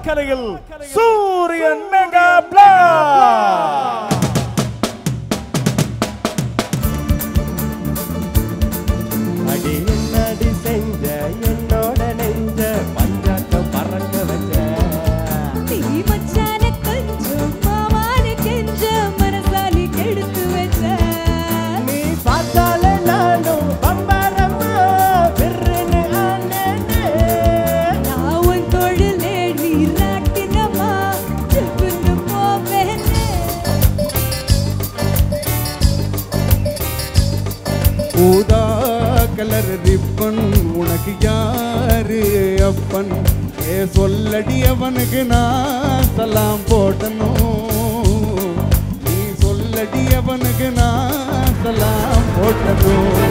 கலையில் சூரியன் மெகா பிளாஸ் அடி என்னடி செஞ்ச என்னோட நெஞ்ச பஞ்சாட்டம் பறக்க வச்ச நீ மச்சான கொஞ்சம் மாமான கெஞ்ச மனசாலி கெடுத்து வச்ச நீ பார்த்தாலே நானும் பம்பரமா விருன்னு ஆனேனே. நான் உன் தொழிலே நீ ராட்டினமா செப்புன்னு போவேனே ஊதா கலர் ரிப்பன் உனக்கு யாரு அப்பன் ஏ சொல்லடி அவனுக்கு நான் சலாம் போட்டணும் நீ சொல்லடி அவனுக்கு நான் சலாம் போட்டணும்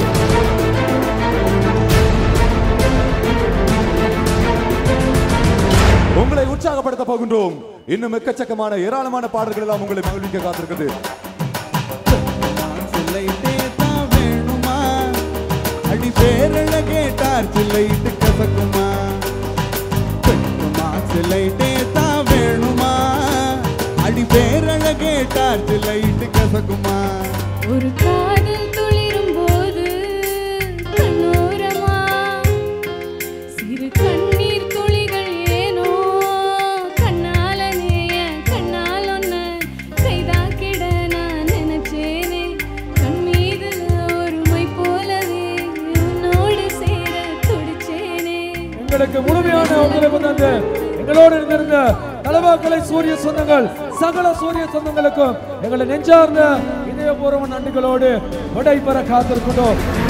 உங்களை உற்சாகப்படுத்த போகின்றோம் இன்னும் எக்கச்சக்கமான ஏராளமான பாடல்கள் எல்லாம் உங்களை மகிழ்விக்க காத்திருக்கிறது சில்லைட்டே தான் வேணுமா அடி பேரழ கேட்டார் சில்லைட்டு கசக்குமா பெண்ணுமா சில்லைட்டே தான் வேணுமா அடி பேரழ கேட்டார் சில்லைட்டு கசக்குமா ஒரு காதல் துளிரும் போது கண்ணோரமா சிறு கண்ணீர் துளிகள் ஏனோ கண்ணால நேய கண்ணால் ஒன்ன கைதாக்கிட நான் நினைச்சேனே கண் மீது ஒரு மை போலவே உன்னோடு சேர துடிச்சேனே எங்களுக்கு முழுமையான ஒத்துழைப்பு தந்து எங்களோடு இருந்திருந்த தலவாக்கலை சூரிய சொந்தங்கள் சகல சூரிய சொந்தங்களுக்கும் எங்களை நெஞ்சார்ந்த இதயபூர்வ நன்றிகளோடு விடை பெற காத்திருக்கின்றோம்